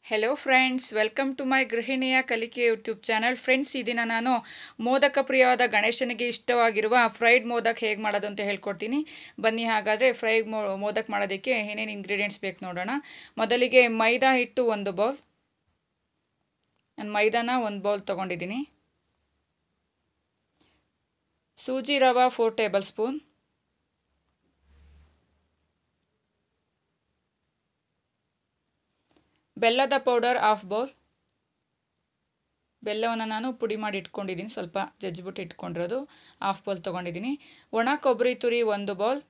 hello friends welcome to my ಗೃಹಿಣಿಯ ಕಲಿಕೆ YouTube channel friends ಈ ದಿನ ನಾನು ಮೋದಕ ಪ್ರಿಯವಾದ ಗಣೇಶನಿಗೆ ಇಷ್ಟವಾಗಿರುವ ಫ್ರೈಡ್ ಮೋದಕ್ ಹೇಗೆ ಮಾಡೋದು ಅಂತ ಹೇಳ್ಕೊಡ್ತೀನಿ ಬನ್ನಿ ಹಾಗಾದರೆ ಫ್ರೈಡ್ ಮೋ ಮೋದಕ್ ಮಾಡೋದಕ್ಕೆ ಏನೇನು ಇಂಗ್ರೀಡಿಯೆಂಟ್ಸ್ ಬೇಕು ನೋಡೋಣ ಮೊದಲಿಗೆ ಮೈದಾ ಹಿಟ್ಟು ಒಂದು ಬೌಲ್ ನಾನು ಮೈದಾನ ಒಂದು ಬೌಲ್ ತೊಗೊಂಡಿದ್ದೀನಿ ಸೂಜಿ ರವಾ ಫೋರ್ ಟೇಬಲ್ ಸ್ಪೂನ್ ಬೆಲ್ಲದ ಪೌಡರ್ ಹಾಫ್ ಬೌಲ್ ಬೆಲ್ಲವನ್ನು ನಾನು ಪುಡಿ ಮಾಡಿ ಇಟ್ಕೊಂಡಿದ್ದೀನಿ ಸ್ವಲ್ಪ ಜಜ್ಜಿಬಿಟ್ಟು ಇಟ್ಕೊಂಡಿರೋದು ಹಾಫ್ ಬೌಲ್ ತೊಗೊಂಡಿದ್ದೀನಿ ಒಣ ಕೊಬ್ಬರಿ ತುರಿ ಒಂದು ಬೌಲ್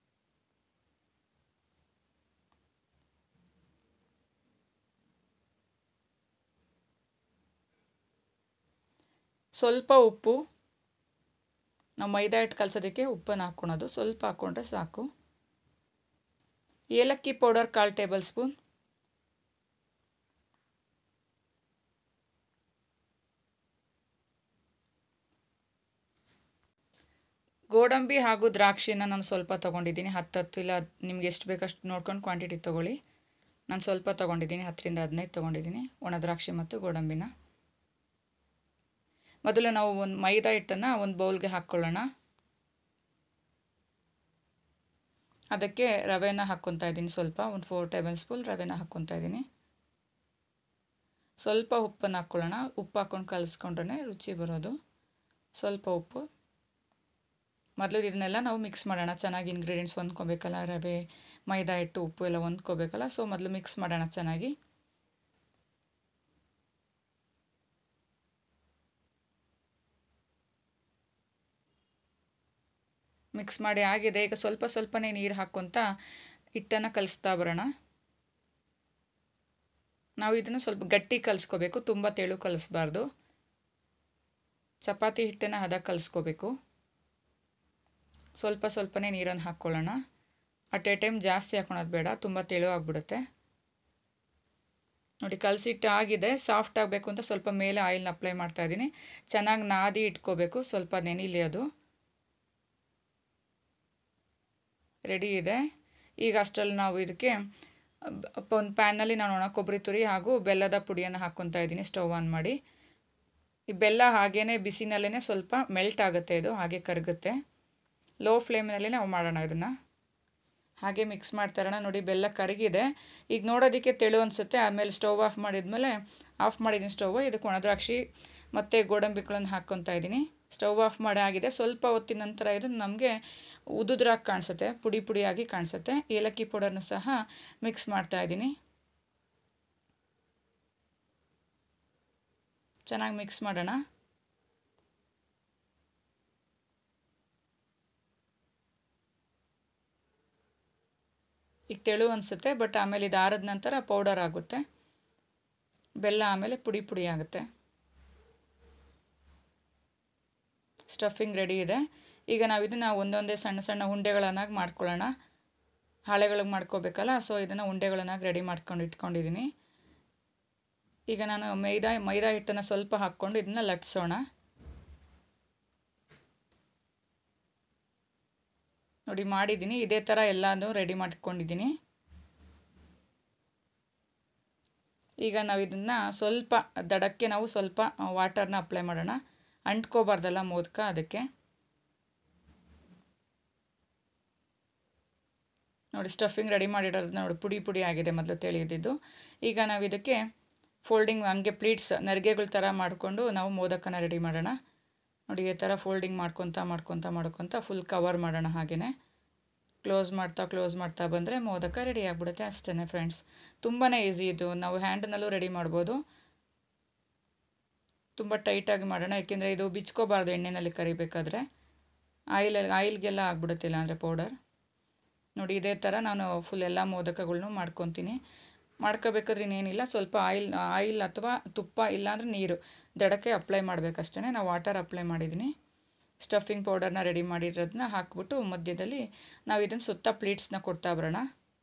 ಸ್ವಲ್ಪ ಉಪ್ಪು ನಾವು ಮೈದಾ ಹಿಟ್ಟು ಕಲಸೋದಕ್ಕೆ ಉಪ್ಪನ್ನು ಹಾಕ್ಕೊಳೋದು ಸ್ವಲ್ಪ ಹಾಕ್ಕೊಂಡ್ರೆ ಸಾಕು ಏಲಕ್ಕಿ ಪೌಡರ್ ಕಾಲು ಟೇಬಲ್ ಸ್ಪೂನ್ ಗೋಡಂಬಿ ಹಾಗೂ ದ್ರಾಕ್ಷಿನ ನಾನು ಸ್ವಲ್ಪ ತೊಗೊಂಡಿದ್ದೀನಿ ಹತ್ತು ಹತ್ತು ಇಲ್ಲ ನಿಮ್ಗೆ ಎಷ್ಟು ಬೇಕಷ್ಟು ನೋಡ್ಕೊಂಡು ಕ್ವಾಂಟಿಟಿ ತೊಗೊಳ್ಳಿ ನಾನು ಸ್ವಲ್ಪ ತೊಗೊಂಡಿದ್ದೀನಿ ಹತ್ತರಿಂದ ಹದಿನೈದು ತೊಗೊಂಡಿದ್ದೀನಿ ಒಣ ದ್ರಾಕ್ಷಿ ಮತ್ತು ಗೋಡಂಬಿನ ಮೊದಲು ನಾವು ಒಂದು ಮೈದಾ ಹಿಟ್ಟನ್ನು ಒಂದು ಬೌಲ್ಗೆ ಹಾಕ್ಕೊಳ್ಳೋಣ ಅದಕ್ಕೆ ರವೆನ ಹಾಕ್ಕೊತಾ ಇದ್ದೀನಿ ಸ್ವಲ್ಪ ಒಂದು ಫೋರ್ ಟೇಬಲ್ ಸ್ಪೂನ್ ರವೆನ ಹಾಕ್ಕೊತಾ ಇದ್ದೀನಿ ಸ್ವಲ್ಪ ಉಪ್ಪನ್ನು ಹಾಕ್ಕೊಳ್ಳೋಣ ಉಪ್ಪು ಹಾಕ್ಕೊಂಡು ಕಲಿಸ್ಕೊಂಡ್ರೆ ರುಚಿ ಬರೋದು ಸ್ವಲ್ಪ ಉಪ್ಪು ಮೊದಲು ಇದನ್ನೆಲ್ಲ ನಾವು ಮಿಕ್ಸ್ ಮಾಡೋಣ ಚೆನ್ನಾಗಿ ಇಂಗ್ರೀಡಿಯೆಂಟ್ಸ್ ಹೊಂದ್ಕೋಬೇಕಲ್ಲ ರವೆ ಮೈದಾ ಹಿಟ್ಟು ಉಪ್ಪು ಎಲ್ಲ ಹೊಂದ್ಕೋಬೇಕಲ್ಲ ಸೊ ಮೊದಲು ಮಿಕ್ಸ್ ಮಾಡೋಣ ಚೆನ್ನಾಗಿ ಮಿಕ್ಸ್ ಮಾಡಿ ಆಗಿದೆ ಈಗ ಸ್ವಲ್ಪ ಸ್ವಲ್ಪನೇ ನೀರು ಹಾಕ್ಕೊತ ಹಿಟ್ಟನ್ನು ಕಲಿಸ್ತಾ ಬರೋಣ ನಾವು ಇದನ್ನು ಸ್ವಲ್ಪ ಗಟ್ಟಿ ಕಲಿಸ್ಕೋಬೇಕು ತುಂಬ ತೆಳು ಕಲಿಸ್ಬಾರ್ದು ಚಪಾತಿ ಹಿಟ್ಟನ್ನು ಹದ ಕಲಿಸ್ಕೋಬೇಕು ಸ್ವಲ್ಪ ಸ್ವಲ್ಪನೇ ನೀರನ್ನು ಹಾಕ್ಕೊಳ್ಳೋಣ ಅಟ್ ಎ ಟೈಮ್ ಜಾಸ್ತಿ ಹಾಕೊಳೋದು ಬೇಡ ತುಂಬ ತೆಳು ಆಗಿಬಿಡುತ್ತೆ ನೋಡಿ ಕಲಸಿಟ್ಟು ಆಗಿದೆ ಸಾಫ್ಟ್ ಆಗಬೇಕು ಅಂತ ಸ್ವಲ್ಪ ಮೇಲೆ ಆಯಿಲ್ನ ಅಪ್ಲೈ ಮಾಡ್ತಾ ಇದ್ದೀನಿ ಚೆನ್ನಾಗಿ ನಾದಿ ಇಟ್ಕೋಬೇಕು ಸ್ವಲ್ಪ ನೆನಿಲಿ ಅದು ರೆಡಿ ಇದೆ ಈಗ ಅಷ್ಟರಲ್ಲಿ ನಾವು ಇದಕ್ಕೆ ಒಂದು ಪ್ಯಾನಲ್ಲಿ ನಾನು ಒಣ ಕೊಬ್ಬರಿ ತುರಿ ಹಾಗೂ ಬೆಲ್ಲದ ಪುಡಿಯನ್ನು ಹಾಕ್ಕೊತಾ ಇದ್ದೀನಿ ಸ್ಟವ್ ಆನ್ ಮಾಡಿ ಈ ಬೆಲ್ಲ ಹಾಗೇ ಬಿಸಿನಲ್ಲೇ ಸ್ವಲ್ಪ ಮೆಲ್ಟ್ ಆಗುತ್ತೆ ಇದು ಹಾಗೆ ಕರಗುತ್ತೆ ಲೋ ಫ್ಲೇಮ್ನಲ್ಲಿ ನಾವು ಮಾಡೋಣ ಇದನ್ನು ಹಾಗೆ ಮಿಕ್ಸ್ ಮಾಡ್ತಾರೋಣ ನೋಡಿ ಬೆಲ್ಲ ಕರಗಿದೆ ಈಗ ನೋಡೋದಕ್ಕೆ ತೆಳು ಅನಿಸುತ್ತೆ ಆಮೇಲೆ ಸ್ಟವ್ ಆಫ್ ಮಾಡಿದ್ಮೇಲೆ ಆಫ್ ಮಾಡಿದ್ದೀನಿ ಸ್ಟವ್ ಇದಕ್ಕೆ ಒಣದ್ರಾಕ್ಷಿ ಮತ್ತು ಗೋಡಂಬಿಗಳನ್ನು ಹಾಕ್ಕೊತಾ ಇದ್ದೀನಿ ಸ್ಟವ್ ಆಫ್ ಮಾಡಿ ಆಗಿದೆ ಸ್ವಲ್ಪ ಹೊತ್ತಿನ ನಂತರ ಇದು ನಮಗೆ ಉದುದ್ರಾಗಿ ಕಾಣಿಸುತ್ತೆ ಪುಡಿ ಪುಡಿಯಾಗಿ ಕಾಣಿಸುತ್ತೆ ಏಲಕ್ಕಿ ಪೌಡರ್ನ ಸಹ ಮಿಕ್ಸ್ ಮಾಡ್ತಾ ಇದ್ದೀನಿ ಚೆನ್ನಾಗಿ ಮಿಕ್ಸ್ ಮಾಡೋಣ ಈಗ ತೆಳು ಅನಿಸುತ್ತೆ ಬಟ್ ಆಮೇಲೆ ಇದು ಆರಿದ ನಂತರ ಪೌಡರ್ ಆಗುತ್ತೆ ಬೆಲ್ಲ ಆಮೇಲೆ ಪುಡಿ ಪುಡಿ ಆಗುತ್ತೆ ಸ್ಟಫಿಂಗ್ ರೆಡಿ ಇದೆ ಈಗ ನಾವು ಇದನ್ನು ಒಂದೊಂದೇ ಸಣ್ಣ ಸಣ್ಣ ಉಂಡೆಗಳನ್ನಾಗಿ ಮಾಡ್ಕೊಳ್ಳೋಣ ಹಾಳೆಗಳಿಗೆ ಮಾಡ್ಕೋಬೇಕಲ್ಲ ಸೊ ಇದನ್ನು ಉಂಡೆಗಳನ್ನಾಗಿ ರೆಡಿ ಮಾಡ್ಕೊಂಡು ಇಟ್ಕೊಂಡಿದ್ದೀನಿ ಈಗ ನಾನು ಮೈದಾ ಮೈದಾ ಹಿಟ್ಟನ್ನು ಸ್ವಲ್ಪ ಹಾಕ್ಕೊಂಡು ಇದನ್ನ ಲಟ್ಸೋಣ ನೋಡಿ ಮಾಡಿದ್ದೀನಿ ಇದೇ ಥರ ಎಲ್ಲನೂ ರೆಡಿ ಮಾಡ್ಕೊಂಡಿದ್ದೀನಿ ಈಗ ನಾವು ಇದನ್ನು ಸ್ವಲ್ಪ ದಡಕ್ಕೆ ನಾವು ಸ್ವಲ್ಪ ವಾಟರ್ನ ಅಪ್ಲೈ ಮಾಡೋಣ ಅಂಟ್ಕೋಬಾರ್ದಲ್ಲ ಮೋದಕ ಅದಕ್ಕೆ ನೋಡಿ ಸ್ಟಫಿಂಗ್ ರೆಡಿ ಮಾಡಿಡೋದು ನೋಡಿ ಪುಡಿ ಪುಡಿ ಆಗಿದೆ ಮೊದಲು ತಿಳಿದಿದ್ದು ಈಗ ನಾವು ಇದಕ್ಕೆ ಫೋಲ್ಡಿಂಗ್ ಹಂಗೆ ಪ್ಲೀಟ್ಸ್ ನೆರಿಗೆಗಳ ಥರ ಮಾಡಿಕೊಂಡು ನಾವು ಮೋದಕನ ರೆಡಿ ಮಾಡೋಣ ನೋಡಿ ಈ ಥರ ಫೋಲ್ಡಿಂಗ್ ಮಾಡ್ಕೊತಾ ಮಾಡ್ಕೊತಾ ಮಾಡ್ಕೊತಾ ಫುಲ್ ಕವರ್ ಮಾಡೋಣ ಹಾಗೆಯೇ ಕ್ಲೋಸ್ ಮಾಡ್ತಾ ಕ್ಲೋಸ್ ಮಾಡ್ತಾ ಬಂದರೆ ಮೋದಕ ರೆಡಿ ಆಗಿಬಿಡುತ್ತೆ ಅಷ್ಟೇ ಫ್ರೆಂಡ್ಸ್ ತುಂಬಾ ಈಸಿ ಇದು ನಾವು ಹ್ಯಾಂಡ್ನಲ್ಲೂ ರೆಡಿ ಮಾಡ್ಬೋದು ತುಂಬ ಟೈಟಾಗಿ ಮಾಡೋಣ ಯಾಕೆಂದರೆ ಇದು ಬಿಚ್ಕೋಬಾರ್ದು ಎಣ್ಣೆಯಲ್ಲಿ ಕರಿಬೇಕಾದ್ರೆ ಆಯಿಲ್ ಆಯಿಲ್ಗೆಲ್ಲ ಆಗ್ಬಿಡುತ್ತೆ ಇಲ್ಲ ಅಂದರೆ ಪೌಡರ್ ನೋಡಿ ಇದೇ ಥರ ನಾನು ಫುಲ್ ಎಲ್ಲ ಮೋದಕಗಳ್ನು ಮಾಡ್ಕೊತೀನಿ ಮಾಡ್ಕೋಬೇಕಾದ್ರೆ ಇನ್ನೇನಿಲ್ಲ ಸ್ವಲ್ಪ ಆಯಿಲ್ ಆಯಿಲ್ ಅಥವಾ ತುಪ್ಪ ಇಲ್ಲಾಂದರೆ ನೀರು ದಡಕ್ಕೆ ಅಪ್ಲೈ ಮಾಡಬೇಕಷ್ಟೇ ನಾವು ವಾಟರ್ ಅಪ್ಲೈ ಮಾಡಿದ್ದೀನಿ ಸ್ಟಫಿಂಗ್ ಪೌಡರ್ನ ರೆಡಿ ಮಾಡಿರೋದನ್ನ ಹಾಕ್ಬಿಟ್ಟು ಮಧ್ಯದಲ್ಲಿ ನಾವು ಇದನ್ನು ಸುತ್ತ ಪ್ಲೀಟ್ಸ್ನ ಕೊಡ್ತಾ ಬರೋಣ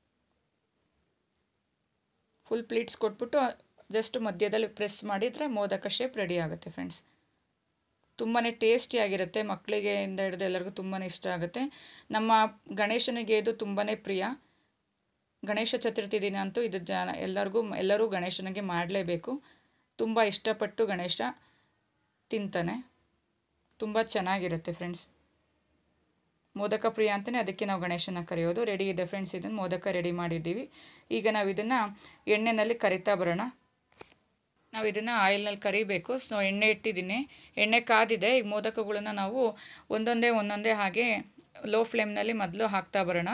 ಫುಲ್ ಪ್ಲೀಟ್ಸ್ ಕೊಟ್ಬಿಟ್ಟು ಜಸ್ಟ್ ಮಧ್ಯದಲ್ಲಿ ಪ್ರೆಸ್ ಮಾಡಿದರೆ ಮೋದಕ ಶೇಪ್ ರೆಡಿ ಆಗುತ್ತೆ ಫ್ರೆಂಡ್ಸ್ ತುಂಬಾ ಟೇಸ್ಟಿಯಾಗಿರುತ್ತೆ ಮಕ್ಕಳಿಗೆ ಇಂದ ಹಿಡಿದು ಎಲ್ಲರಿಗೂ ತುಂಬಾ ಇಷ್ಟ ಆಗುತ್ತೆ ನಮ್ಮ ಗಣೇಶನಿಗೆ ಇದು ತುಂಬಾ ಪ್ರಿಯ ಗಣೇಶ ಚತುರ್ಥಿ ದಿನ ಅಂತೂ ಇದು ಜನ ಎಲ್ಲರಿಗೂ ಎಲ್ಲರೂ ಗಣೇಶನಿಗೆ ಮಾಡಲೇಬೇಕು ತುಂಬ ಇಷ್ಟಪಟ್ಟು ಗಣೇಶ ತಿಂತಾನೆ ತುಂಬ ಚೆನ್ನಾಗಿರುತ್ತೆ ಫ್ರೆಂಡ್ಸ್ ಮೋದಕ ಪ್ರಿಯ ಅಂತಲೇ ಅದಕ್ಕೆ ನಾವು ಗಣೇಶನ ಕರೆಯೋದು ರೆಡಿ ಇದೆ ಫ್ರೆಂಡ್ಸ್ ಇದನ್ನು ಮೋದಕ ರೆಡಿ ಮಾಡಿದ್ದೀವಿ ಈಗ ನಾವು ಇದನ್ನು ಎಣ್ಣೆಯಲ್ಲಿ ಕರಿತಾ ಬರೋಣ ನಾವು ಇದನ್ನು ಆಯಿಲ್ನಲ್ಲಿ ಕರಿಬೇಕು ಸೊ ಎಣ್ಣೆ ಇಟ್ಟಿದ್ದೀನಿ ಎಣ್ಣೆ ಕಾದಿದೆ ಈಗ ಮೋದಕಗಳನ್ನ ನಾವು ಒಂದೊಂದೇ ಒಂದೊಂದೇ ಹಾಗೆ ಲೋ ಫ್ಲೇಮ್ನಲ್ಲಿ ಮೊದಲು ಹಾಕ್ತಾ ಬರೋಣ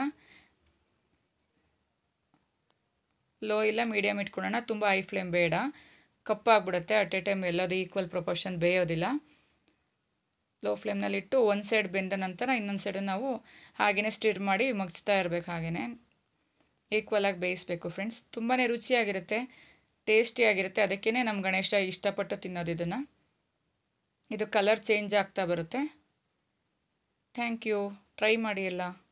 ಲೋ ಇಲ್ಲ ಮೀಡಿಯಮ್ ಇಟ್ಕೊಳ್ಳೋಣ ತುಂಬ ಹೈ ಫ್ಲೇಮ್ ಬೇಡ ಕಪ್ಪಾಗ್ಬಿಡುತ್ತೆ ಅಟ್ ಎ ಟೈಮ್ ಎಲ್ಲದು ಈಕ್ವಲ್ ಪ್ರಪೋರ್ಷನ್ ಬೇಯೋದಿಲ್ಲ ಲೋ ಫ್ಲೇಮ್ನಲ್ಲಿ ಇಟ್ಟು ಒಂದು ಸೈಡ್ ಬೆಂದ ನಂತರ ಇನ್ನೊಂದು ಸೈಡ್ ನಾವು ಹಾಗೆಯೇ ಸ್ಟಿರ್ ಮಾಡಿ ಮಗ್ಸ್ತಾ ಇರಬೇಕು ಹಾಗೆಯೇ ಈಕ್ವಲಾಗಿ ಬೇಯಿಸಬೇಕು ಫ್ರೆಂಡ್ಸ್ ತುಂಬಾ ರುಚಿಯಾಗಿರುತ್ತೆ ಟೇಸ್ಟಿಯಾಗಿರುತ್ತೆ ಅದಕ್ಕೇ ನಮ್ಮ ಗಣೇಶ ಇಷ್ಟಪಟ್ಟು ತಿನ್ನೋದು ಇದನ್ನು ಇದು ಕಲರ್ ಚೇಂಜ್ ಆಗ್ತಾ ಬರುತ್ತೆ ಥ್ಯಾಂಕ್ ಯು ಟ್ರೈ ಮಾಡಿ ಎಲ್ಲ